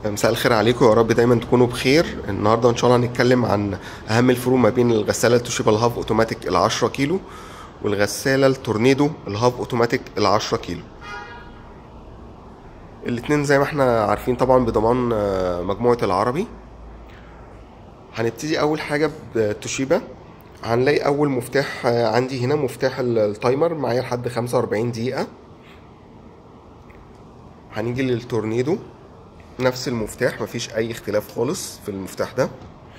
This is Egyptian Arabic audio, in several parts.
مساء الخير عليكم يا رب دايما تكونوا بخير النهارده ان شاء الله هنتكلم عن اهم الفروق ما بين الغساله التوشيبا الهاف اوتوماتيك ال 10 كيلو والغساله التورنيدو الهاف اوتوماتيك ال 10 كيلو الاتنين زي ما احنا عارفين طبعا بضمان آه، مجموعه العربي هنبتدي اول حاجه بتوشيبا هنلاقي اول مفتاح آه، عندي هنا مفتاح ال- التايمر معايا لحد 45 دقيقه هنيجي للتورنيدو نفس المفتاح مفيش اي اختلاف خالص في المفتاح ده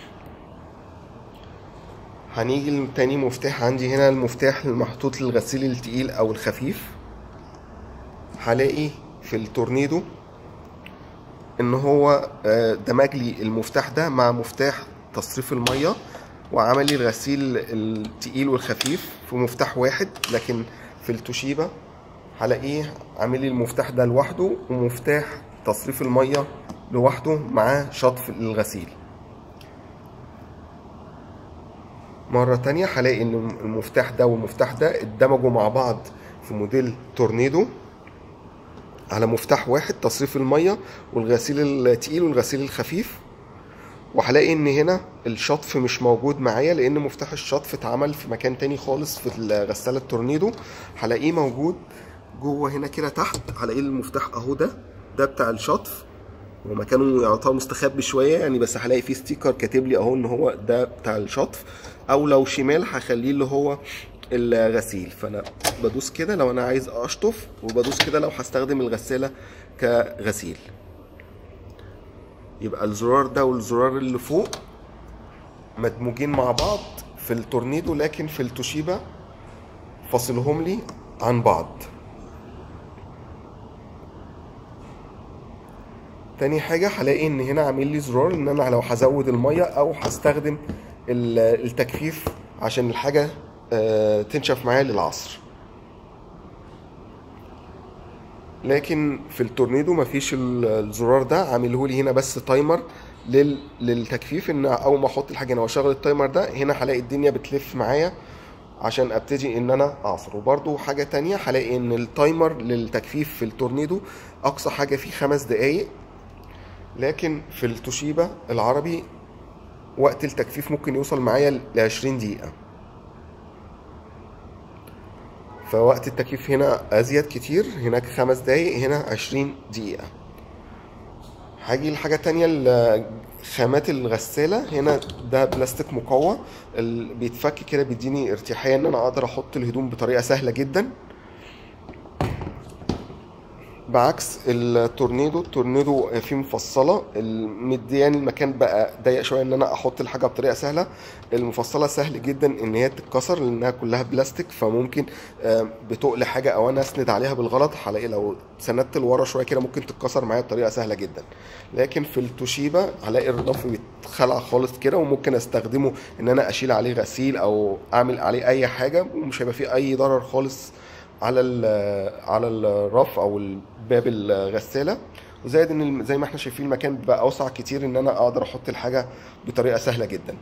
هنيجي لتاني مفتاح عندي هنا المفتاح المحطوط للغسيل التقيل او الخفيف هلاقي في التورنيدو ان هو آه، دمج لي المفتاح ده مع مفتاح تصريف الميه وعمل لي الغسيل التقيل والخفيف في مفتاح واحد لكن في التوشيبا هلاقيه عامل لي المفتاح ده لوحده ومفتاح تصريف الميه لوحده مع شطف الغسيل مرة تانية هلاقي ان المفتاح ده والمفتاح ده اتدمجوا مع بعض في موديل تورنيدو على مفتاح واحد تصريف المية والغسيل التقيل والغسيل الخفيف وهلاقي ان هنا الشطف مش موجود معايا لان مفتاح الشطف اتعمل في مكان تاني خالص في الغسالة التورنيدو هلاقيه موجود جوه هنا كده تحت هلاقي المفتاح اهو ده ده بتاع الشطف هو مكانه يعتبر مستخبي شويه يعني بس هلاقي فيه ستيكر كاتب لي اهو ان هو ده بتاع الشطف او لو شمال هخليه اللي هو الغسيل فانا بدوس كده لو انا عايز اشطف وبدوس كده لو هستخدم الغساله كغسيل يبقى الزرار ده والزرار اللي فوق مدموجين مع بعض في التورنيدو لكن في التوشيبا فاصلهم لي عن بعض تاني حاجة هلاقي ان هنا عامل لي زرار ان انا لو هزود المية او هستخدم ال- التجفيف عشان الحاجة آه، تنشف معايا للعصر لكن في التورنيدو مفيش ال- الزرار ده عامله لي هنا بس تايمر لل... للتجفيف ان اول ما احط الحاجه هنا واشغل التايمر ده هنا هلاقي الدنيا بتلف معايا عشان ابتدي ان انا اعصر وبرده حاجه تانية هلاقي ان التايمر للتجفيف في التورنيدو اقصى حاجه فيه خمس دقايق لكن في التوشيبا العربي وقت التجفيف ممكن يوصل معايا ل 20 دقيقة فوقت التكييف هنا أزيد كتير هناك خمس دقايق هنا 20 دقيقة هاجي لحاجة تانية ال- خامات الغسالة هنا ده بلاستيك مقوى ال- بيتفك كده بيديني ارتياحية ان انا اقدر احط الهدوم بطريقة سهلة جدا بعكس التورنيدو التورنيدو فيه مفصلة مدياني المكان بقى ضيق شوية ان انا احط الحاجة بطريقة سهلة المفصلة سهل جدا ان هي تتكسر لانها كلها بلاستيك فممكن آه، بتقل حاجة او انا اسند عليها بالغلط هلاقي لو سندت لورا شوية كده ممكن تتكسر معايا بطريقة سهلة جدا لكن في التوشيبا هلاقي الرف بيتخلع خالص كده وممكن استخدمه ان انا اشيل عليه غسيل او اعمل عليه اي حاجة ومش هيبقى فيه اي ضرر خالص على ال- على الرف او باب الغساله وزائد ان الم- زي ما احنا شايفين المكان بقى اوسع كتير ان انا اقدر احط الحاجه بطريقه سهله جدا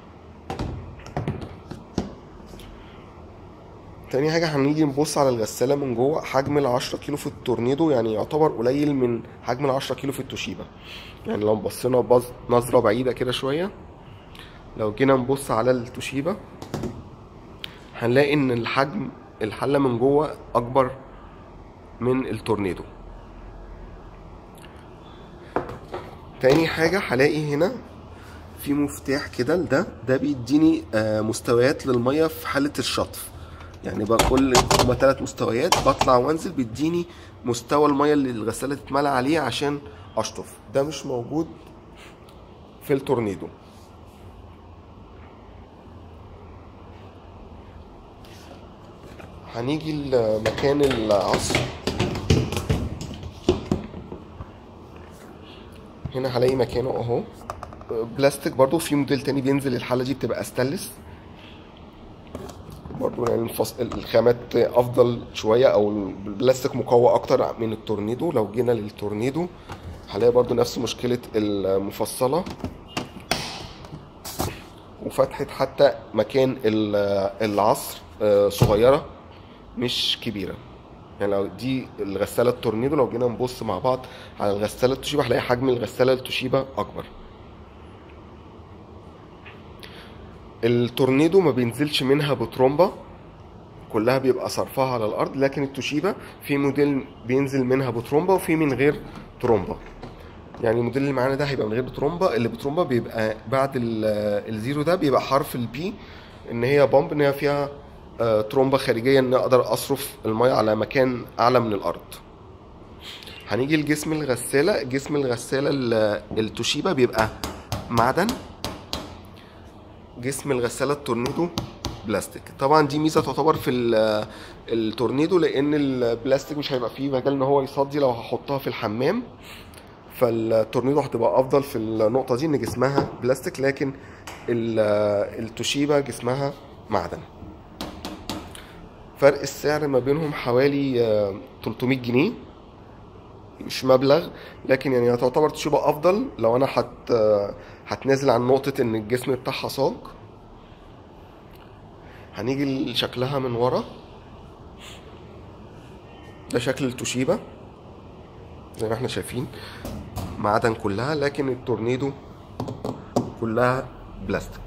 تاني حاجة هنيجي نبص على الغسالة من جوه حجم ال 10 كيلو في التورنيدو يعني يعتبر قليل من حجم ال 10 كيلو في التوشيبا يعني لو بصينا بص نظرة بعيدة كده شوية لو جينا نبص على التوشيبا هنلاقي ان الحجم الحلة من جوه اكبر من التورنيدو تاني حاجة هلاقي هنا في مفتاح كده ده ده بيديني آه، مستويات للمية في حالة الشطف يعني بقى كل هما تلات مستويات بطلع وانزل بيديني مستوى المية اللي الغسالة تتملى عليه عشان اشطف ده مش موجود في التورنيدو هنيجي لمكان العصر هنا هلاقي مكانه اهو بلاستيك برضو في موديل تاني بينزل الحالة دي بتبقى استانلس برضو يعني الفص... الخامات افضل شوية او البلاستيك مقوى اكتر من التورنيدو لو جينا للتورنيدو هلاقي برضو نفس مشكلة المفصلة وفتحة حتى مكان ال- العصر آه، صغيرة مش كبيرة يعني لو دي الغسالة التورنيدو لو جينا نبص مع بعض على الغسالة التوشيبا هنلاقي حجم الغسالة التوشيبا أكبر التورنيدو ما بينزلش منها بترومبا كلها بيبقى صرفها على الارض لكن التوشيبا في موديل بينزل منها بترومبا وفي من غير ترومبا يعني الموديل اللي معانا ده هيبقى من غير بترومبا اللي بترومبا بيبقى بعد ال- الزيرو ده بيبقى حرف البي ان هي بامب ان هي فيها آه، ترومبا خارجيه ان اقدر اصرف الميه على مكان اعلى من الارض هنيجي لجسم الغساله جسم الغساله ال- التوشيبا بيبقى معدن جسم الغساله التورنيدو بلاستيك طبعا دي ميزه تعتبر في ال- التورنيدو لان البلاستيك مش هيبقى فيه مجال ان هو يصدي لو هحطها في الحمام فالتورنيدو هتبقى افضل في النقطه دي ان جسمها بلاستيك لكن ال- التوشيبا جسمها معدن فرق السعر ما بينهم حوالي آه، 300 جنيه مش مبلغ لكن يعني تعتبر توشيبا افضل لو انا هت آه، هتنازل عن نقطه ان الجسم بتاعها صاج هنيجي لشكلها من ورا ده شكل التوشيبا زي ما احنا شايفين معدن كلها لكن التورنيدو كلها بلاستيك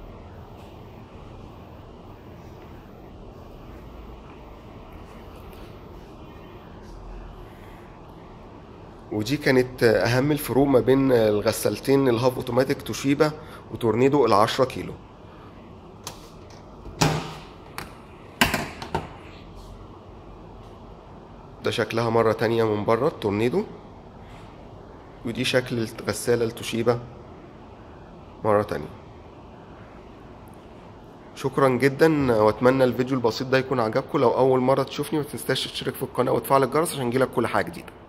ودي كانت اهم الفروق ما بين الغسالتين الهاف اوتوماتيك توشيبا وتورنيدو العشرة كيلو ده شكلها مرة تانية من بره التورنيدو ودي شكل الغسالة التوشيبا مرة تانية شكرا جدا واتمنى الفيديو البسيط ده يكون عجبكم لو اول مرة تشوفني ما تنساش تشترك في القناة وتفعل الجرس عشان يجيلك كل حاجة جديدة